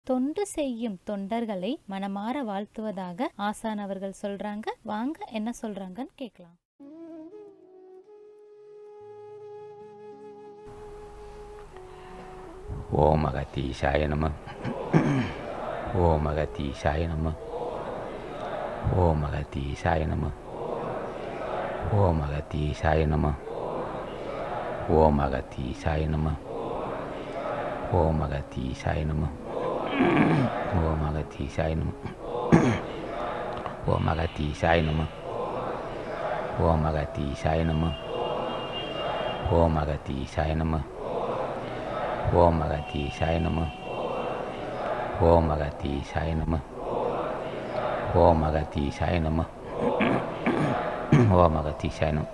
தொண்டு செய்யும் தொண்டர்களை மனமாற வாழ்த்துவதாக ஆசான் அவர்கள் சொல்றாங்க வாங்க என்ன சொல்றாங்கன்னு கேட்கலாம் ஓம் அகத்தீசாய நம ஓம் அகத்தீசாய நம ஓம் அகத்தீசாய நம ஓம் அகத்தீசாய நம ஓம் அகத்தீசாய நம ஓம் அகத்தீசாய நம ஓம் அகத்தீசாய நம ஓம் அகத்தீசாய நம ஓம் அகத்தீசாய நம ஓம் அகத்தீசாய நம ஓம் அகத்தீசாய நம ஓம் அகத்தீசாய நம ஓம் அகத்தீசாய நம ஓம் அகத்தீசாய நம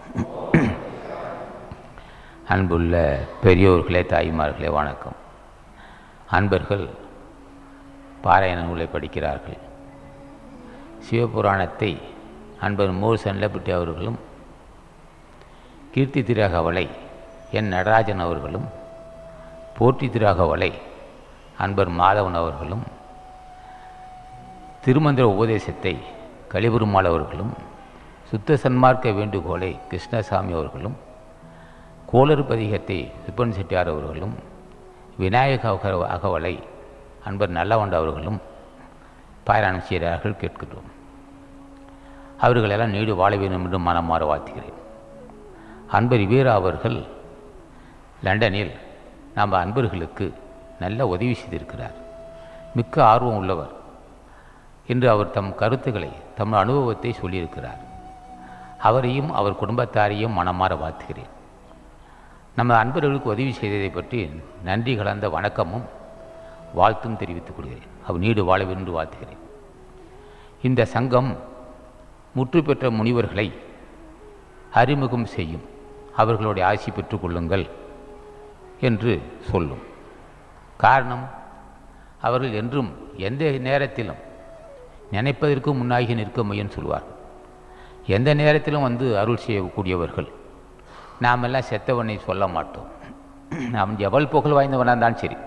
அன்புள்ள பெரியோர்களே தாய்மார்களே வணக்கம் அன்பர்கள் பாராயண நூலை படிக்கிறார்கள் சிவபுராணத்தை அன்பர் மூர் செல்லப்பட்டி அவர்களும் கீர்த்தி திரகவலை என் நடராஜன் அவர்களும் போற்றி திராகவலை அன்பர் மாதவன் அவர்களும் திருமந்திர உபதேசத்தை கலிபெருமாள் அவர்களும் சுத்த சன்மார்க்க வேண்டுகோளை கிருஷ்ணசாமி அவர்களும் கோளறு பதிகத்தை விப்பன் செட்டியார் அவர்களும் விநாயக அக- அகவலை அன்பர் நல்லவண்ட அவர்களும் பாராயணம் செய்கிறார்கள் கேட்கிறோம் அவர்களெல்லாம் நீடு வாழ வேண்டும் என்று மனமாற வாழ்த்துகிறேன் அன்பர் வீரா அவர்கள் லண்டனில் நம்ம அன்பர்களுக்கு நல்ல உதவி செய்திருக்கிறார் மிக்க ஆர்வம் உள்ளவர் என்று அவர் தம் கருத்துக்களை தம் அனுபவத்தை சொல்லியிருக்கிறார் அவரையும் அவர் குடும்பத்தாரையும் மனமாற வாழ்த்துகிறேன் நம்ம அன்பர்களுக்கு உதவி செய்ததை பற்றி நன்றி கலந்த வணக்கமும் வாழ்த்தும் தெரிவித்துக் கொள்கிறேன் அவர் நீடு வாழ வேண்டும் என்று வாழ்த்துகிறேன் இந்த சங்கம் முற்று பெற்ற முனிவர்களை அறிமுகம் செய்யும் அவர்களுடைய ஆசி பெற்றுக் கொள்ளுங்கள் என்று சொல்லும் காரணம் அவர்கள் என்றும் எந்த நேரத்திலும் நினைப்பதற்கு முன்னாகி நிற்க முயன் சொல்வார் எந்த நேரத்திலும் வந்து அருள் செய்யக்கூடியவர்கள் நாமெல்லாம் செத்தவனை சொல்ல மாட்டோம் நாம் எவள் புகழ் வாய்ந்தவனாக இருந்தாலும் சரி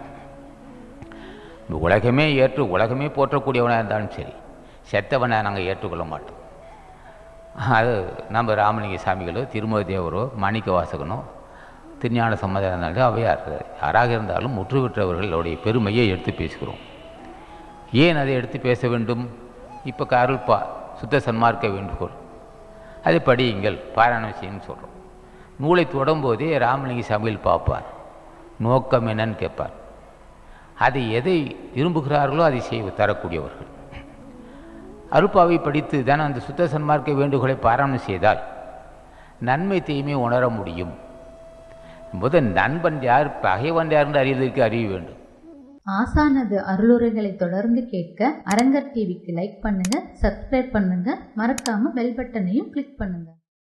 உலகமே ஏற்று உலகமே போற்றக்கூடியவனாக இருந்தாலும் சரி செத்தவனை நாங்கள் ஏற்றுக்கொள்ள மாட்டோம் அது நம்ம ராமலிங்க சாமிகளோ திருமதி தேவரோ மாணிக்க வாசகனோ திருஞான சம்மதம் இருந்தாலும் அவையார் யாராக இருந்தாலும் முற்று பெற்றவர்களுடைய பெருமையை எடுத்து பேசுகிறோம் ஏன் அதை எடுத்து பேச வேண்டும் இப்போ அருள்பா சுத்த சன்மார்க்க வேண்டுகோள் அதை படியுங்கள் பாராயணம் செய்யணும்னு சொல்கிறோம் நூலை தொடரும்போதே ராமலிங்க சாமிகள் பார்ப்பார் நோக்கம் என்னன்னு கேட்பார் அதை எதை விரும்புகிறார்களோ அதை செய்ய தரக்கூடியவர்கள் அருப்பாவை படித்து தானே அந்த சுத்த சன்மார்க்க வேண்டுகோளை பாராயணம் செய்தால் நன்மை தீமை உணர முடியும் முதல் நண்பன் யார் பகைவன் யார் என்று அறிவதற்கு அறிய வேண்டும் ஆசானது அருளுரைகளை தொடர்ந்து கேட்க அரங்கர் டிவிக்கு லைக் பண்ணுங்க சப்ஸ்கிரைப் பண்ணுங்க மறக்காம பெல் பட்டனையும் கிளிக் பண்ணுங்க